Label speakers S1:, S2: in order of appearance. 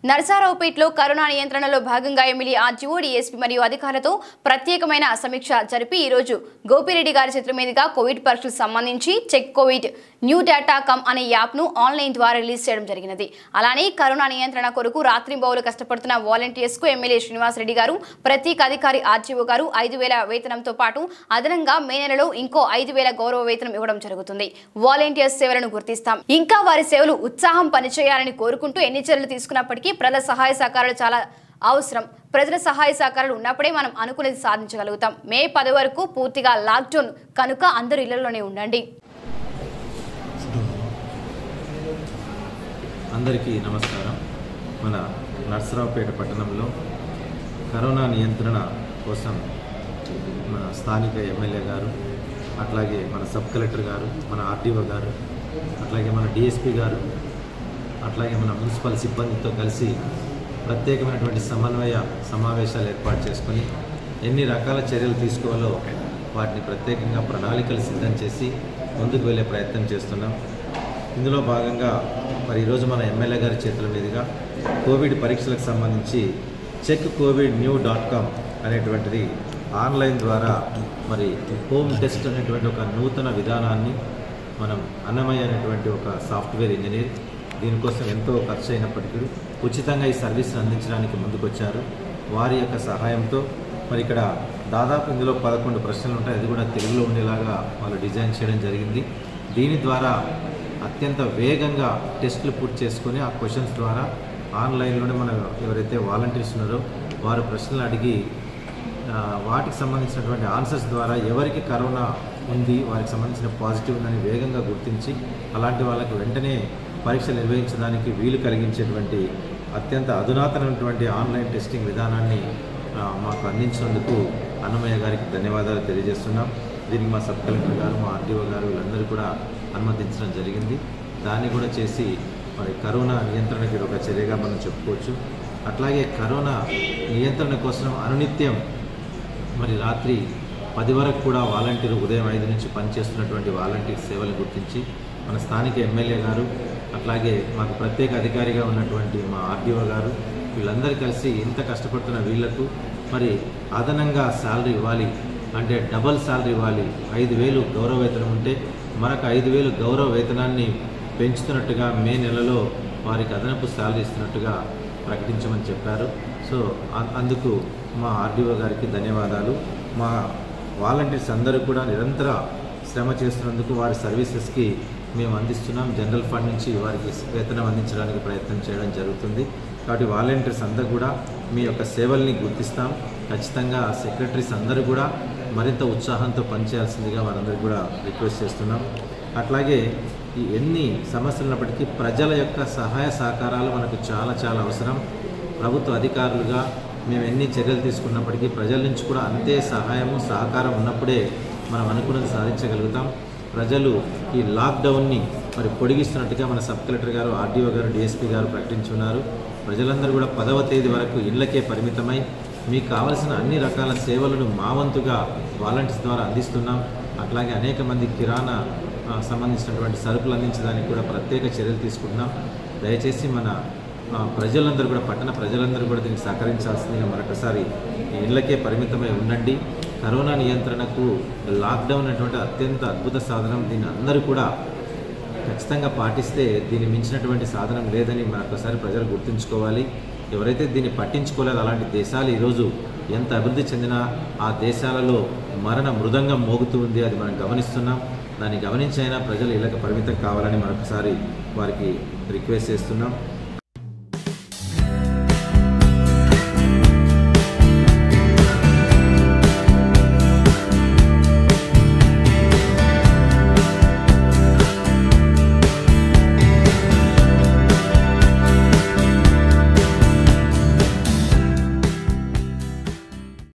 S1: నరసారావుపేటలో corona నియంత్రణలో భాగంగా MLA RGO DSP మరియు అధికారులతో ప్రత్యేకమైన సమీక్ష జరిపి ఈరోజు గోపిరెడ్డి గారి చేతుల మీదుగా కోవిడ్ పరీక్షలకు సంబంధించి check covid new data com అనే యాప్ను ఆన్లైన్ ద్వారా రిలీజ్ చేయడం జరిగినది అలానే కరోనా నియంత్రణ కొరకు రాత్రి బౌలు కష్టపడుతున్న వాలంటీర్స్కు ఎమ్మెల్యే శ్రీనివాసరెడ్డి గారు ప్రత్యేక అధికారి ఆర్జీఓ గారు ఐదు వేల వేతనంతో పాటు అదనంగా మే నెలలో ఇంకో ఐదు వేల గౌరవ వేతనం ఇవ్వడం జరుగుతుంది వాలంటీర్స్ సేవలను గుర్తిస్తాం ఇంకా వారి సేవలు ఉత్సాహం పనిచేయాలని కోరుకుంటూ ఎన్ని చర్యలు తీసుకున్నప్పటికీ ప్రజల సహాయ సహకారాలు చాలా అవసరం ప్రజల సహాయ సహకారాలు ఉన్నప్పుడే మనం అనుకునేది సాధించగలుగుతాం మే పది వరకు పూర్తిగా లాక్డౌన్ కనుక అందరూ ఇళ్లలోనే ఉండండి
S2: అందరికీ నమస్కారం మన నర్సరావుపేట పట్టణంలో కరోనా నియంత్రణ కోసం మన స్థానిక ఎమ్మెల్యే గారు అట్లాగే మన సబ్ కలెక్టర్ గారు మన ఆర్డీఓ గారు అట్లాగే మన డిఎస్పి గారు అట్లాగే మన మున్సిపల్ సిబ్బందితో కలిసి ప్రత్యేకమైనటువంటి సమన్వయ సమావేశాలు ఏర్పాటు చేసుకొని ఎన్ని రకాల చర్యలు తీసుకోవాలో వాటిని ప్రత్యేకంగా ప్రణాళికలు సిద్ధం చేసి ముందుకు వెళ్ళే ప్రయత్నం చేస్తున్నాం ఇందులో భాగంగా మరి ఈరోజు మన ఎమ్మెల్యే గారి చేతుల మీదుగా కోవిడ్ పరీక్షలకు సంబంధించి check covid new dot com అనేటువంటిది ఆన్లైన్ ద్వారా మరి హోమ్ టెస్ట్ అనేటువంటి ఒక నూతన విధానాన్ని మనం అన్నమయ్య అనేటువంటి ఒక సాఫ్ట్వేర్ ఇంజనీర్ దీనికోసం ఎంతో ఖర్చు అయినప్పటికీ ఉచితంగా ఈ సర్వీస్ని అందించడానికి ముందుకొచ్చారు వారి యొక్క సహాయంతో మరి ఇక్కడ దాదాపు ఇందులో పదకొండు ప్రశ్నలు ఉంటాయి అది కూడా తెలుగులో ఉండేలాగా వాళ్ళు డిజైన్ చేయడం జరిగింది దీని ద్వారా అత్యంత వేగంగా టెస్టులు పూర్తి చేసుకొని ఆ క్వశ్చన్స్ ద్వారా ఆన్లైన్లోనే మన ఎవరైతే వాలంటీర్స్ ఉన్నారో వారు ప్రశ్నలు అడిగి ఆ, వాటికి సంబంధించినటువంటి ఆన్సర్స్ ద్వారా ఎవరికి కరోనా ఉంది వారికి సంబంధించిన పాజిటివ్ ఉందని వేగంగా గుర్తించి అలాంటి వాళ్ళకి వెంటనే పరీక్షలు నిర్వహించడానికి వీలు కలిగించేటువంటి అత్యంత అధునాతనమైనటువంటి ఆన్లైన్ టెస్టింగ్ విధానాన్ని ఆ, మాకు అందించినందుకు అన్నమయ్య గారికి ధన్యవాదాలు తెలియజేస్తున్నాం దీనికి మా సబ్ కలెక్టర్ గారు మా ఆర్డీఓ గారు వీళ్ళందరూ కూడా అనుమతించడం జరిగింది దాన్ని కూడా చేసి మరి కరోనా నియంత్రణకి ఇది ఒక చర్యగా మనం చెప్పుకోవచ్చు అట్లాగే కరోనా నియంత్రణ కోసం అనునిత్యం మరి రాత్రి పది వరకు కూడా వాలంటీర్ ఉదయం ఐదు నుంచి పనిచేస్తున్నటువంటి వాలంటీర్ సేవలు గుర్తించి మన స్థానిక ఎమ్మెల్యే గారు అట్లాగే మాకు ప్రత్యేక అధికారిగా ఉన్నటువంటి మా ఆర్డీఓ గారు వీళ్ళందరూ కలిసి ఇంత కష్టపడుతున్న వీళ్లకు మరి అదనంగా శాలరీ ఇవ్వాలి అంటే డబల్ శాలరీ ఇవ్వాలి ఐదు వేలు గౌరవ వేతనం ఉంటే మరొక ఐదు వేలు గౌరవ వేతనాన్ని పెంచుతున్నట్టుగా మే నెలలో వారికి అదనపు శాలరీ ఇస్తున్నట్టుగా ప్రకటించమని చెప్పారు సో అ- అందుకు మా ఆర్డీఓ గారికి ధన్యవాదాలు మా వాలంటీర్స్ అందరూ కూడా నిరంతర శ్రమ చేస్తున్నందుకు వారి సర్వీసెస్కి మేము అందిస్తున్నాం జనరల్ ఫండ్ నుంచి వారికి వేతనం అందించడానికి ప్రయత్నం చేయడం జరుగుతుంది కాబట్టి వాలంటీర్స్ అందరూ కూడా మీ యొక్క సేవల్ని గుర్తిస్తాం ఖచ్చితంగా సెక్రటరీస్ అందరూ కూడా మరింత ఉత్సాహంతో పనిచేయాల్సిందిగా వారందరికీ కూడా రిక్వెస్ట్ చేస్తున్నాం అట్లాగే ఈ ఎన్ని సమస్యలు ఉన్నప్పటికీ ప్రజల యొక్క సహాయ సహకారాలు మనకు చాలా చాలా అవసరం ప్రభుత్వ అధికారులుగా మేము ఎన్ని చర్యలు తీసుకున్నప్పటికీ ప్రజల నుంచి కూడా అంతే సహాయము సహకారం ఉన్నప్పుడే మనం అనుకున్నది సాధించగలుగుతాం ప్రజలు ఈ లాక్డౌన్ని మరి పొడిగిస్తున్నట్టుగా మన సబ్ కలెక్టర్ గారు ఆర్డీఓ గారు డిఎస్పీ గారు ప్రకటించున్నారు ప్రజలందరూ కూడా పదవ తేదీ వరకు ఇళ్లకే పరిమితమై మీకు కావలసిన అన్ని రకాల సేవలను మా వంతుగా వాలంటీర్స్ ద్వారా అందిస్తున్నాం అట్లాగే అనేక మంది కిరాణా ఆ, సంబంధించినటువంటి సరుకులు అందించడానికి కూడా ప్రత్యేక చర్యలు తీసుకుంటున్నాం దయచేసి మన ఆ, ప్రజలందరూ కూడా పట్టణ ప్రజలందరూ కూడా దీనికి సహకరించాల్సిందిగా మరొకసారి ఈ ఇళ్లకే పరిమితమై ఉండండి కరోనా నియంత్రణకు లాక్డౌన్ అనేటువంటి అత్యంత అద్భుత సాధనం దీన్ని అందరూ కూడా ఖచ్చితంగా పాటిస్తే దీన్ని మించినటువంటి సాధనం లేదని మరొకసారి ప్రజలు గుర్తుంచుకోవాలి ఎవరైతే దీన్ని పట్టించుకోలేదు అలాంటి దేశాలు ఈరోజు ఎంత అభివృద్ధి చెందినా ఆ దేశాలలో మరణ మృదంగం మోగుతూ ఉంది అది మనం గమనిస్తున్నాం దాన్ని గమనించైనా ప్రజలు ఇళ్ళకి పరిమితం కావాలని మరొకసారి వారికి రిక్వెస్ట్ చేస్తున్నాం